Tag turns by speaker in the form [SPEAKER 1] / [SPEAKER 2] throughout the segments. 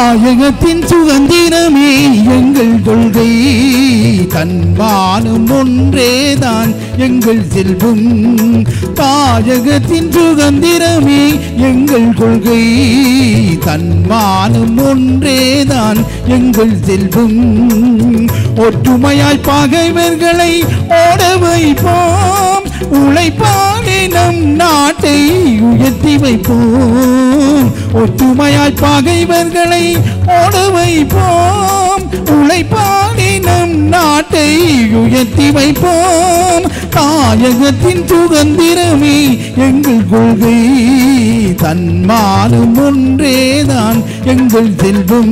[SPEAKER 1] தாயகத்தின் சுதந்திரமே எங்கள் கொள்கை தன்மானம் ஒன்றேதான் எங்கள் செல்வம் தாயகத்தின் சுதந்திரமே எங்கள் கொள்கை தன்மானம் ஒன்றேதான் எங்கள் செல்வம் ஒற்றுமையாய் பகைவர்களை ஓட வைப்போம் உழைப்பானே நம் நாட்டை உயர்த்தி வைப்போம் ஒற்றுமையாய் பகைவர்களை ஓட வைப்போம் உழைப்பானே நம் நாட்டை உயர்த்தி வைப்போம் தாயகத்தின் சுதந்திரமே எங்கள் கொள்கை தன்மானம் ஒன்றேதான் எங்கள் செல்வம்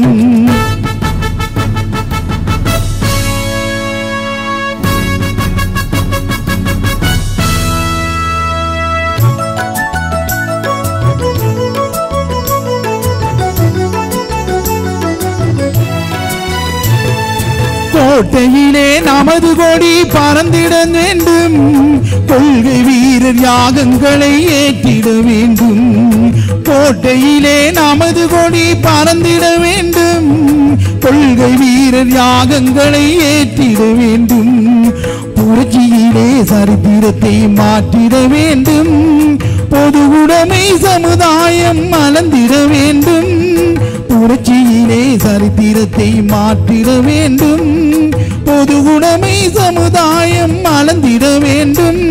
[SPEAKER 1] கோட்டையிலே நமது கொடி பறந்திட வேண்டும் கொள்கை வீரர் யாகங்களை ஏற்றிட வேண்டும் கோட்டையிலே நமது கொடி பறந்திட வேண்டும் கொள்கை வீரர் யாகங்களை ஏற்றிட வேண்டும் புரட்சியிலே சரித்திரத்தை மாற்றிட வேண்டும் பொது உடைமை சமுதாயம் மலர்ந்திட வேண்டும் புரட்சியிலே சரித்திரத்தை மாற்றிட வேண்டும் பொது உடைமை சமுதாயம் மலர்ந்திட வேண்டும்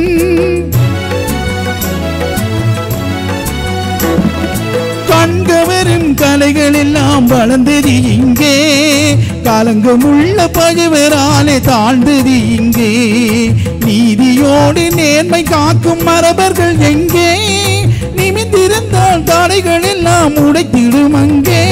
[SPEAKER 1] கண்கவரும் கலைகள் எல்லாம் வளர்ந்தது இங்கே கலங்கமுள்ள பகைவராலே தாழ்ந்தது இங்கே நீதியோடு நேர்மை காக்கும் மரபர்கள் எங்கே நிமிந்திருந்தால் தடைகள் எல்லாம் உடைத்திடும் அங்கே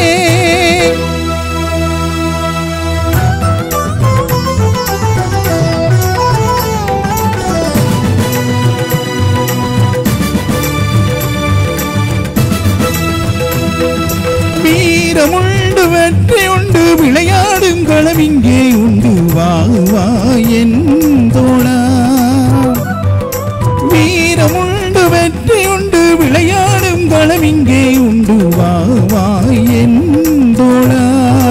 [SPEAKER 1] வீரமுண்டு வெற்றி உண்டு விளையாடும் களம் இங்கே உண்டு வா வா என் தோழா வீரமுண்டு வெற்றி உண்டு விளையாடும் களம் இங்கே உண்டு வா வா என் தோழா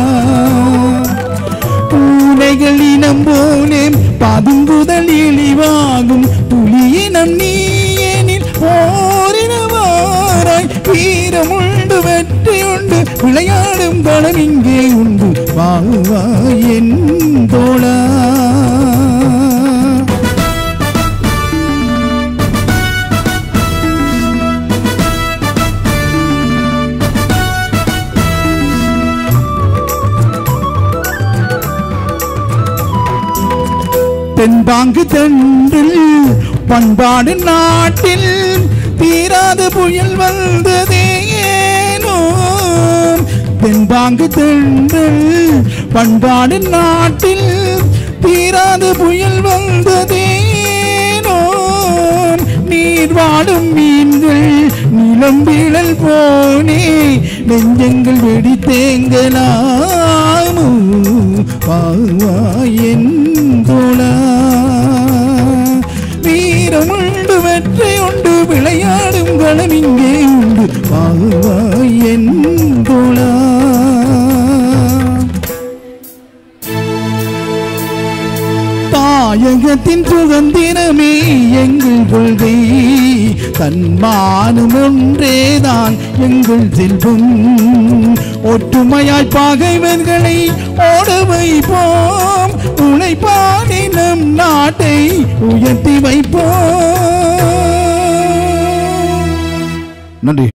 [SPEAKER 1] பூனைகள் இனம் போலே பதுங்குதல் இழிவாகும் புலியினம் நீயனில் ஓரினவாராய் வீரமுண்டு வெற்றி உண்டு விளையாடும் களம் இங்கே உண்டு வா வா என் தோழா தென்பாங்கு தென்றில் பண்பாடு நாட்டில் தீராத புயல் வந்ததே ஏனோ தென்பாங்கு தென்றில் பண்பாடு நாட்டில் தீராத புயல் வந்ததேனோ நீர் வாடும் மீன்கள் நிலம் வீழல் போனே நெஞ்சங்கள் வெடி தேங்கலாமோ வா வா என் தோழா வீரமுண்டு வெற்றி உண்டு விளையாடும் களம் இங்கே உண்டு வா வா என் தோழா தாயகத்தின் சுதந்திரமே எங்கள் கொள்கை தன்மானம் ஒன்றேதான் எங்கள் செல்வம் ஒற்றுமையாய் பகைவர்களை ஓட வைப்போம் உழைப்பாடி நம் நாட்டை உயர்த்தி வைப்போம் நன்றி